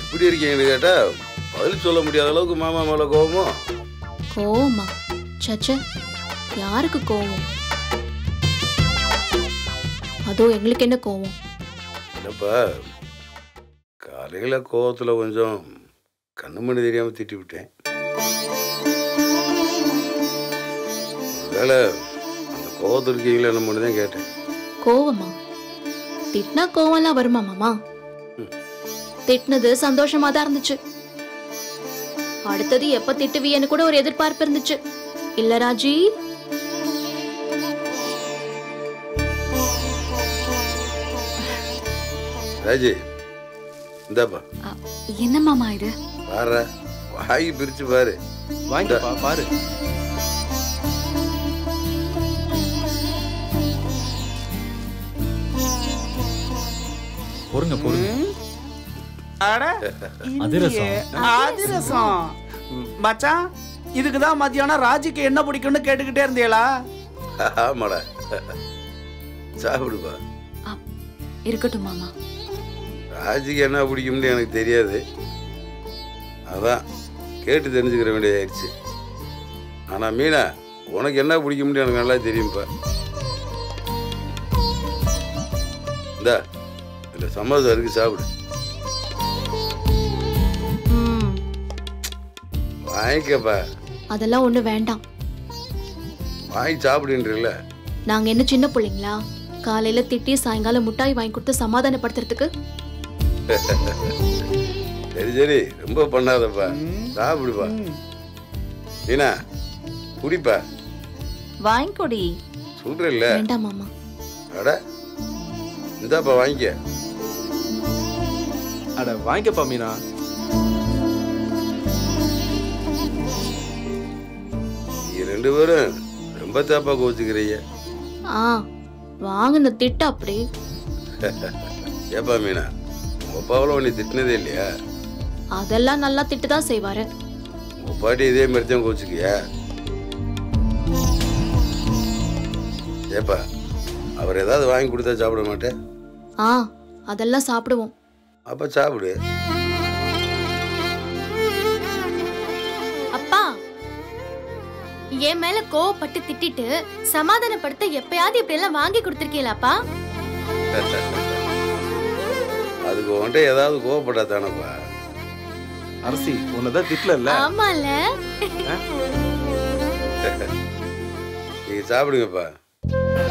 இப்படி இருக்கீங்கன்னு கேட்டா பதில் சொல்ல முடியாத அளவுக்கு மாமா மேல கோவமோ கோவமா சச்ச யாருக்கு கோவம் அதோ எங்களுக்கு என்ன கோவம் இல்லப்பா காலையில கோவத்துல கொஞ்சம் கண்ணு மணி தெரியாம திட்டி விட்டேன் ஒருவேளை அந்த கோவத்தில் இருக்கீங்களா என்ன தான் கேட்டேன் கோவமா திட்டினா கோவம்லாம் வருமா மாமா திட்டினது சந்தோஷமா தான் இருந்துச்சு அடுத்தது எப்ப திட்டுவியன்னு கூட ஒரு எதிர்பார்ப்பு இருந்துச்சு இல்ல ராஜி ராஜி இந்தாப்பா அ, என்ன மாமா இது பாரு வாய் பிரிச்சு பாரு வாங்கிப்பா பாரு பொறுங்க பொறுங்க அட அதிரசம். இல்லையே. அதிரசம் மச்சான் இதுக்கு தான் மத்தியானம் ராஜிக்கு என்ன பிடிக்கும்னு கேட்டுக்கிட்டே இருந்தீங்களா ஆமாடா சாப்பிடுப்பா அ, இருக்கட்டும் மாமா ராஜிக்கு என்ன பிடிக்கும்னு எனக்கு தெரியாது அதான் கேட்டு தெரிஞ்சுக்கிற வேண்டியதாயிடுச்சு ஆனா மீனா உனக்கு என்ன பிடிக்கும்னு எனக்கு நல்லா தெரியும்ப்பா இந்தா இந்த சமோசா இருக்கு சாப்பிடு ம், வாங்கிக்கப்பா அதெல்லாம் ஒண்ணு வேண்டாம் வாங்கி சாப்பிடுன்றீல்ல நாங்க என்ன சின்ன பிள்ளைங்களா காலையில திட்டி சாயங்காலம் முட்டாய் வாங்கி கொடுத்து சமாதானப்படுத்துறதுக்கு சரி சரி ரொம்ப பண்ணாதப்பா சாப்பிடுப்பா மீனா குடிப்பா வாங்கிக்கொடி சொல்றேன்ல வேண்டாம் மாமா அட இந்தாப்பா வாங்கிக்க அட வாங்கிக்கப்பா மீனா நீ ரெண்டு பேரும் ரொம்ப தாப்பா கோச்சுக்கிறீங்க ஆ வாங்கின திட்டு அப்படி ஏப்பா மீனா உங்க அப்பாவில் உன்னை திட்டினதே இல்லையா அதெல்லாம் நல்லா திட்டு தான் செய்வாரு உங்க பாட்டி இதே மாதிரி தான் கோச்சுக்கியா ஏப்பா அவர் ஏதாவது வாங்கி கொடுத்தா சாப்பிட மாட்டேன் ஆ அதெல்லாம் சாப்பிடுவோம் அப்போ சாப்பிடு அப்பா என் மேல கோவப்பட்டு திட்டிட்டு சமாதானப்படுத்த எப்பயாவது இப்படி எல்லாம் வாங்கி கொடுத்துருக்கீங்களாப்பா அதுக்கு உன்கிட்ட ஏதாவது கோவப்பட்டா தானப்பா அரசி உன்னதான் திட்டல ஆமால நீங்க சாப்பிடுங்கப்பா